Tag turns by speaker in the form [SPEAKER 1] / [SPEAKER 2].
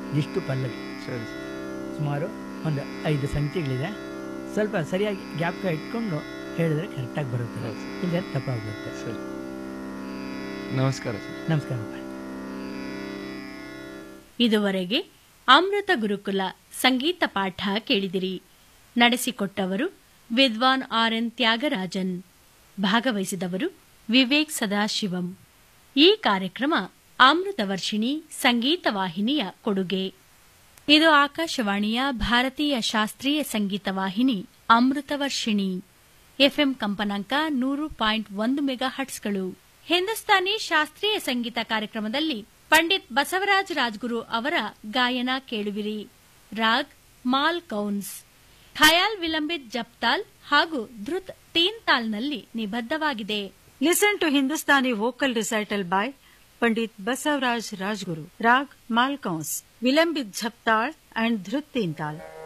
[SPEAKER 1] ಇಷ್ಟು ಪಲ್ಲವಿ
[SPEAKER 2] ಸರಿ
[SPEAKER 1] ಸುಮಾರು ಒಂದು ಐದು ಸಂಖ್ಯೆಗಳಿದೆ ಸ್ವಲ್ಪ ಸರಿಯಾಗಿ ಜ್ಞಾಪಕ ಇಟ್ಕೊಂಡು ಹೇಳಿದ್ರೆ ಕರೆಕ್ಟಾಗಿ ಬರುತ್ತೆ
[SPEAKER 2] ಹೌದು.
[SPEAKER 1] ಇಲ್ಲದೆ ತಪ್ಪಾಗುತ್ತೆ
[SPEAKER 2] ಸರಿ ನಮಸ್ಕಾರ ಸರ್
[SPEAKER 1] ನಮಸ್ಕಾರಪ್ಪ
[SPEAKER 3] ಇದುವರೆಗೆ ಅಮೃತ ಗುರುಕುಲ ಸಂಗೀತ ಪಾಠ ಕೇಳಿದಿರಿ ನಡೆಸಿಕೊಟ್ಟವರು ವಿದ್ವಾನ್ ಆರ್ ಎನ್ ತ್ಯಾಗರಾಜನ್ ಭಾಗವಹಿಸಿದವರು ವಿವೇಕ್ ಸದಾಶಿವಂ ಈ ಕಾರ್ಯಕ್ರಮ ಅಮೃತ ವರ್ಷಿಣಿ ಸಂಗೀತ ವಾಹಿನಿಯ ಕೊಡುಗೆ ಇದು ಆಕಾಶವಾಣಿಯ ಭಾರತೀಯ ಶಾಸ್ತ್ರೀಯ ಸಂಗೀತ ವಾಹಿನಿ ಅಮೃತ ವರ್ಷಿಣಿ ಎಫ್ಎಂ ಕಂಪನಾಂಕ ನೂರು ಪಾಯಿಂಟ್ ಒಂದು ಮೆಗಾ ಹಟ್ಸ್ಗಳು ಹಿಂದೂಸ್ತಾನಿ ಶಾಸ್ತ್ರೀಯ ಸಂಗೀತ ಕಾರ್ಯಕ್ರಮದಲ್ಲಿ ಪಂಡಿತ್ ಬಸವರಾಜ್ ರಾಜ್ಗುರು ಅವರ ಗಾಯನ ಕೇಳುವಿರಿ ರಾಗ್ ಮಾಲ್ ಕೌನ್ಸ್ ಖಯಾಲ್ ವಿಲಂಬಿತ್ ಜಪ್ತಾಲ್ ಹಾಗೂ drut ತೀನ್ ತಾಲ್ನಲ್ಲಿ ನಿಬದ್ಧವಾಗಿದೆ
[SPEAKER 4] Listen to Hindustani vocal recital by Pandit Basavraj Rajguru, Rag Malkauns, Vilambit Jhaptal and Dhrutintal.